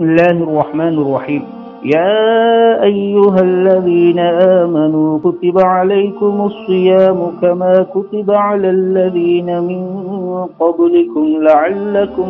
الله الرحمن الرحيم يا أيها الذين آمنوا كتب عليكم الصيام كما كتب على الذين من قبلكم لعلكم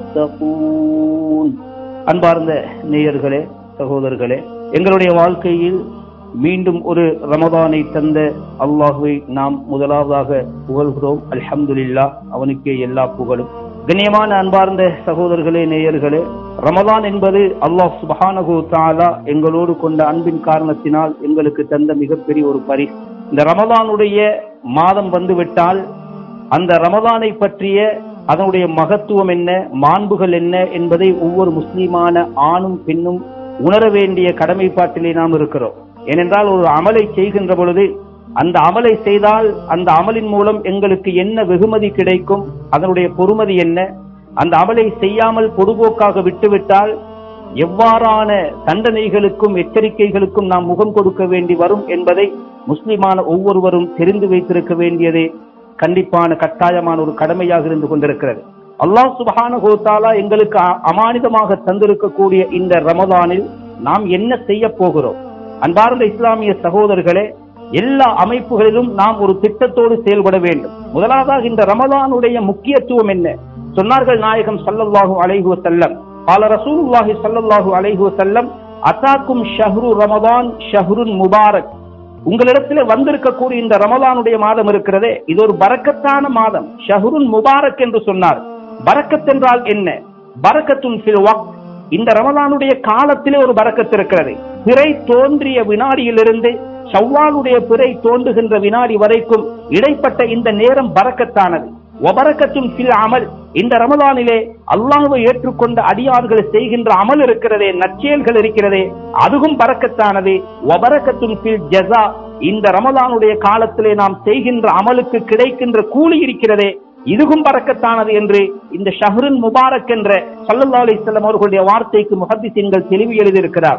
تتقون அன்பார்ந்த நேயர்களே சகோதரர்களே எங்களுடைய வாழ்க்கையில் மீண்டும் ஒரு ரமதானை தந்த அல்லாஹுவை நாம் முதலாவதாக புகழ்கிறோம் அல்ஹம்துலில்லா அவனுக்கே எல்லா புகழும் கண்ணியமான அன்பார்ந்த சகோதரர்களே நேயர்களே ரமதான் என்பது அல்லாஹ் சுபஹானகு தாலா எங்களோடு கொண்ட அன்பின் காரணத்தினால் எங்களுக்கு தந்த மிகப்பெரிய ஒரு பரிசு இந்த ரமதானுடைய மாதம் வந்துவிட்டால் அந்த ரமதானை பற்றிய அதனுடைய மகத்துவம் என்ன மாண்புகள் என்ன என்பதை ஒவ்வொரு முஸ்லிமான ஆணும் பெண்ணும் உணர வேண்டிய கடமைப்பாட்டிலே நாம் இருக்கிறோம் ஏனென்றால் ஒரு அமலை செய்கின்ற பொழுது அந்த அமலை செய்தால் அந்த அமலின் மூலம் எங்களுக்கு என்ன வெகுமதி கிடைக்கும் அதனுடைய பொறுமதி என்ன அந்த அமலை செய்யாமல் பொதுபோக்காக விட்டுவிட்டால் எவ்வாறான தண்டனைகளுக்கும் எச்சரிக்கைகளுக்கும் நாம் முகம் கொடுக்க வேண்டி வரும் என்பதை முஸ்லிமான ஒவ்வொருவரும் தெரிந்து வைத்திருக்க வேண்டியதே கண்டிப்பான கட்டாயமான ஒரு கடமையாக இருந்து கொண்டிருக்கிறது அல்லாஹ் சுபஹான கோத்தாலா எங்களுக்கு அ- அமானிதமாக தந்திருக்கக்கூடிய இந்த ரமதானில் நாம் என்ன செய்ய போகிறோம் அன்பார்ந்த இஸ்லாமிய சகோதரர்களே எல்லா அமைப்புகளிலும் நாம் ஒரு திட்டத்தோடு செயல்பட வேண்டும் முதலாவதாக இந்த ரமதானுடைய முக்கியத்துவம் என்ன சொன்னார்கள் நாயகம் ஸல்லல்லாஹு அலைஹி வஸல்லம் قال ரசூலுல்லாஹி ஸல்லல்லாஹு அலைஹி வஸல்லம் அதாக்கும் ஷஹ்ரு ரமதான் ஷஹ்ருன் முபாரக் உங்களிடத்தில் வந்திருக்கக்கூடிய இந்த ரமலானுடைய மாதம் இருக்கிறதே இது ஒரு பரக்கத்தான மாதம் ஷஹ்ருன் முபாரக் என்று சொன்னார் பரக்கத் என்றால் என்ன பரக்கத்துன் ஃபில் வக்த் இந்த ரமலானுடைய காலத்திலே ஒரு பரக்கத் இருக்கிறது பிறை தோன்றிய வினாடியிலிருந்து ஷவ்வாலுடைய பிறை தோன்றுகின்ற வினாடி வரைக்கும் இடைப்பட்ட இந்த நேரம் பரக்கத்தானது ஒபரக்கத்தும் ஃபில் அமல் இந்த ரமலானிலே அல்லாஹ்வை ஏற்றுக்கொண்ட அடியார்கள் செய்கின்ற அமல் இருக்கிறதே நற்செயல்கள் இருக்கிறதே அதுவும் பரக்கத்தானது ஒபரக்கத்தும் ஃபில் ஜஸா இந்த ரமலானுடைய காலத்திலே நாம் செய்கின்ற அமலுக்கு கிடைக்கின்ற கூலி இருக்கிறதே இதுவும் பறக்கத்தானது என்று இந்த ஷஹ்ருன் முபாரக் என்ற ஸல்லல்லாஹு அலைஹி வஸல்லம் அவர்களுடைய வார்த்தைக்கு முஹத்திஸின்கள் தெளிவு எழுதியிருக்கிறார்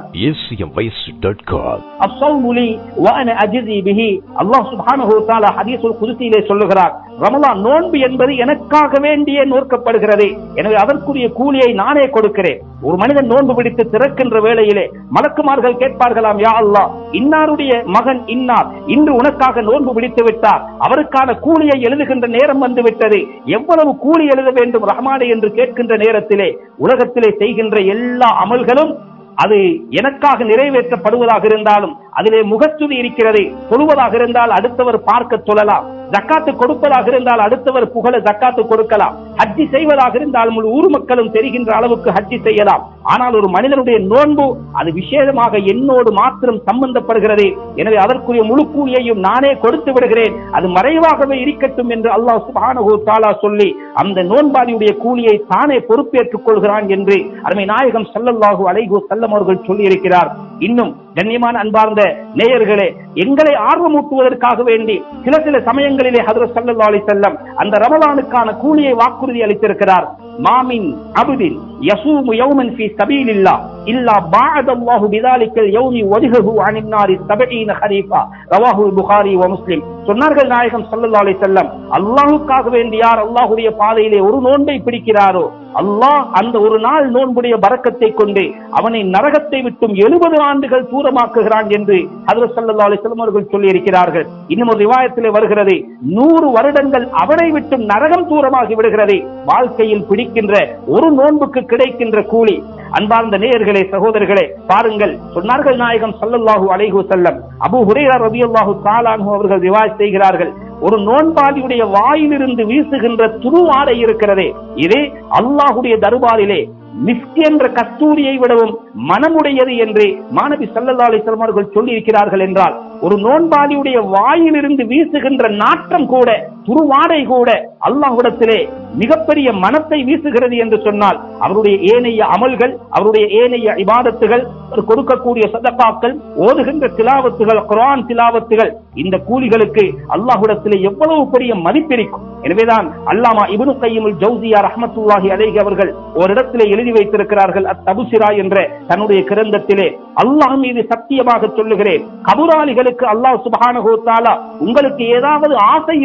acmvoice.com அஸ்ஸௌமு லி வ அன அஜ்ஸி பிஹி அல்லாஹ் சுப்ஹானஹு வ தஆலா ஹதீஸுல் குத்ஸியிலே சொல்லுகிறார் ரமலான் நோன்பு என்பது எனக்காக வேண்டியே நோக்கப்படுகிறது எனவே அதற்குரிய கூலியை நானே கொடுக்கிறேன் ஒரு மனிதன் நோன்பு பிடித்து திறக்கின்ற வேளையிலே மலக்குமார்கள் கேட்பார்களாம் யா அல்லாஹ் இன்னாருடைய மகன் இன்னார் இன்று உனக்காக நோன்பு பிடித்து விட்டார் அவருக்கான கூலியை எழுதுகின்ற நேரம் வந்து விட்டது எவ்வளவு கூலி எழுத வேண்டும் ரஹ்மானே என்று கேட்கின்ற நேரத்திலே உலகத்திலே செய்கின்ற எல்லா அமல்களும் அது எனக்காக நிறைவேற்றப்படுவதாக இருந்தாலும் அதிலே முகச்சுதி இருக்கிறது தொழுவதாக இருந்தால் அடுத்தவர் பார்க்க தொழலாம் ஜக்காத்து கொடுப்பதாக இருந்தால் அடுத்தவர் புகழ ஜக்காத்து கொடுக்கலாம் ஹஜ்ஜி செய்வதாக இருந்தால் முழு ஊர் மக்களும் தெரிகின்ற அளவுக்கு ஹஜ்ஜி செய்யலாம் ஆனால் ஒரு மனிதனுடைய நோன்பு அது விசேஷமாக என்னோடு மாத்திரம் சம்பந்தப்படுகிறது எனவே அதற்குரிய முழு கூலியையும் நானே கொடுத்து விடுகிறேன் அது மறைவாகவே இருக்கட்டும் என்று அல்லாஹ் சுப்ஹானஹு வ தஆலா சொல்லி அந்த நோன்பாளியுடைய கூலியை தானே பொறுப்பேற்றுக் கொள்கிறான் என்று அருமை நாயகம் ஸல்லல்லாஹு அலைஹி வஸல்லம் அவர்கள் சொல்லி இருக்கிறார் இன்னும் கண்ணியமான அன்பார்ந்த நேயர்களே எங்களை ஆர்வமூட்டுவதற்காக வேண்டி சில சில சமயங்களிலே ஹதரத் ஸல்லல்லாஹு அலைஹி வஸல்லம் அந்த ரமலானுக்கான கூலியை வாக்குறுதி அளித்திருக்கிறார் மாமின் அபுதின் யசூமு யௌமன் ஃபீ சபீலில்லாஹ் இல்லா பாஅத அல்லாஹு பிதாலிக்கல் யௌமி வஜ்ஹஹு அனின் நாரி 70 ஹரீஃபா ரவாஹு புகாரி வ முஸ்லிம் சொன்னார்கள் நாயகம் ஸல்லல்லாஹு அலைஹி வஸல்லம் அல்லாஹ்வுக்காக வேண்டி யார் அல்லாஹ்வுடைய பாதையிலே ஒரு நோன்பை பிடிக்கிறாரோ அல்லாஹ் அந்த ஒரு நாள் நோன்புடைய பரக்கத்தை கொண்டு அவனை நரகத்தை விட்டும் எழுபது ஆண்டுகள் தூரமாக்குகிறான் என்று ஹதரத் ஸல்லல்லாஹு அலைஹி வஸல்லம் அவர்கள் சொல்லி இருக்கிறார்கள் இன்னும் ஒரு ரிவாயத்திலே வருகிறது நூறு வருடங்கள் அவனை விட்டும் நரகம் தூரமாகி விடுகிறது வாழ்க்கையில் பிடிக்கின்ற ஒரு நோன்புக்கு கிடைக்கின்ற கூலி அன்பார்ந்த நேயர்களே சகோதரர்களே பாருங்கள் சொன்னார்கள் நாயகம் ஸல்லல்லாஹு அலைஹி வஸல்லம் அபூ ஹுரைரா ரலியல்லாஹு தஆலா அன்ஹு அவர்கள் ரிவாயத் செய்கிறார்கள் ஒரு நோன்பாளியுடைய வாயிலிருந்து வீசுகின்ற துருவாடை இருக்கிறதே இது அல்லாஹுடைய தர்பாரிலே மிஸ்க் என்ற கஸ்தூரியை விடவும் மனமுடையது என்று மாணவி சல்லல்லா அலிஸ்லாம் அவர்கள் சொல்லி இருக்கிறார்கள் என்றால் ஒரு நோன்பாளியுடைய வாயிலிருந்து வீசுகின்ற நாற்றம் கூட துருவாடை கூட அல்லாஹ்விடத்திலே மிகப்பெரிய மனத்தை வீசுகிறது என்று சொன்னால் அவருடைய ஏனைய அமல்கள் அவருடைய ஏனைய இபாதத்துகள் அவர் கொடுக்கக்கூடிய சதகாக்கள் ஓதுகின்ற திலாவத்துகள் குர்ஆன் திலாவத்துகள் இந்த கூலிகளுக்கு அல்லாஹ்விடத்திலே எவ்வளவு பெரிய மதிப்பிருக்கும் எனவேதான் அல்லாமா இப்னு கையிமுல் ஜௌசியா ரஹ்மத்துல்லாஹி அலைஹி அவர்கள் ஒரு இடத்திலே எழுதி வைத்திருக்கிறார்கள் அத்தபுசிரா என்ற தன்னுடைய கிரந்தத்திலே அல்லாஹ் மீது சத்தியமாக சொல்லுகிறேன் கபுராளிகளுக்கு அல்லாஹ் சுப்ஹானஹு வ தஆலா உங்களுக்கு ஏதாவது ஆசை இருந்தால்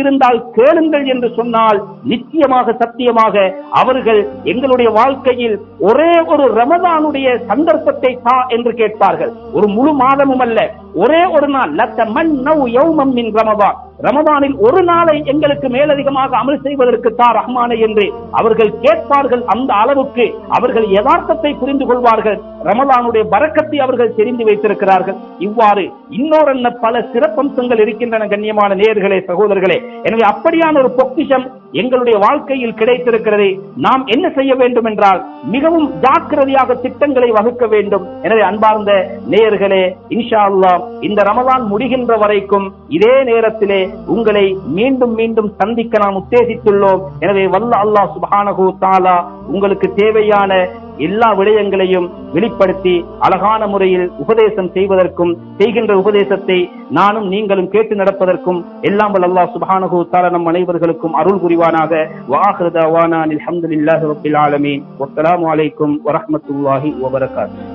கேளுங்கள் என்று சொன்னால் நிச்சயமாக சத்தியமாக அவர்கள் எங்களுடைய வாழ்க்கையில் ஒரே ஒரு ரமதானுடைய சந்தர்ப்பத்தை தா என்று கேட்பார்கள் ஒரு முழு மாதமும் அல்ல ஒரே ஒரு நாள் லத்த மன் நவ் யௌமம் மின் ரமதான் ரமதானில் ஒரு நாளை எங்களுக்கு மேலதிகமாக அமல் செய்வதற்கு தா ரஹ்மானே என்று அவர்கள் கேட்பார்கள் அந்த அளவுக்கு அவர்கள் யதார்த்தத்தை புரிந்து கொள்வார்கள் ரமதானுடைய பரக்கத்தை அவர்கள் தெரிந்து வைத்திருக்கிறார்கள் இவ்வாறு இன்னொரு பல சிறப்பம்சங்கள் இருக்கின்றன கண்ணியமான நேயர்களே சகோதரர்களே எனவே அப்படியான ஒரு பொக்கிஷம் எங்களுடைய வாழ்க்கையில் கிடைத்திருக்கிறது நாம் என்ன செய்ய வேண்டும் என்றால் மிகவும் ஜாக்கிரதையாக திட்டங்களை வகுக்க வேண்டும் எனவே அன்பார்ந்த நேயர்களே இன்ஷா அல்லாஹ் இந்த ரமலான் முடிகின்ற வரைக்கும் இதே நேரத்திலே உங்களை மீண்டும் மீண்டும் சந்திக்க நாம் உத்தேசித்துள்ளோம் எனவே வல்ல அல்லாஹ் சுப்ஹானஹு தஆலா உங்களுக்கு தேவையான எல்லா விடயங்களையும் வெளிப்படுத்தி அழகான முறையில் உபதேசம் செய்வதற்கும் செய்கின்ற உபதேசத்தை நானும் நீங்களும் கேட்டு நடப்பதற்கும் எல்லாம் வல்ல அல்லாஹ் சுப்ஹானஹு தஆலா நம் அனைவர்களுக்கும் அருள் புரிவானாக வாஹிரு தவானா அல்ஹம்துலில்லாஹி ரப்பில் ஆலமீன் வஸ்ஸலாமு அலைக்கும் வரஹ்மத்துல்லாஹி வபரகாத்துஹு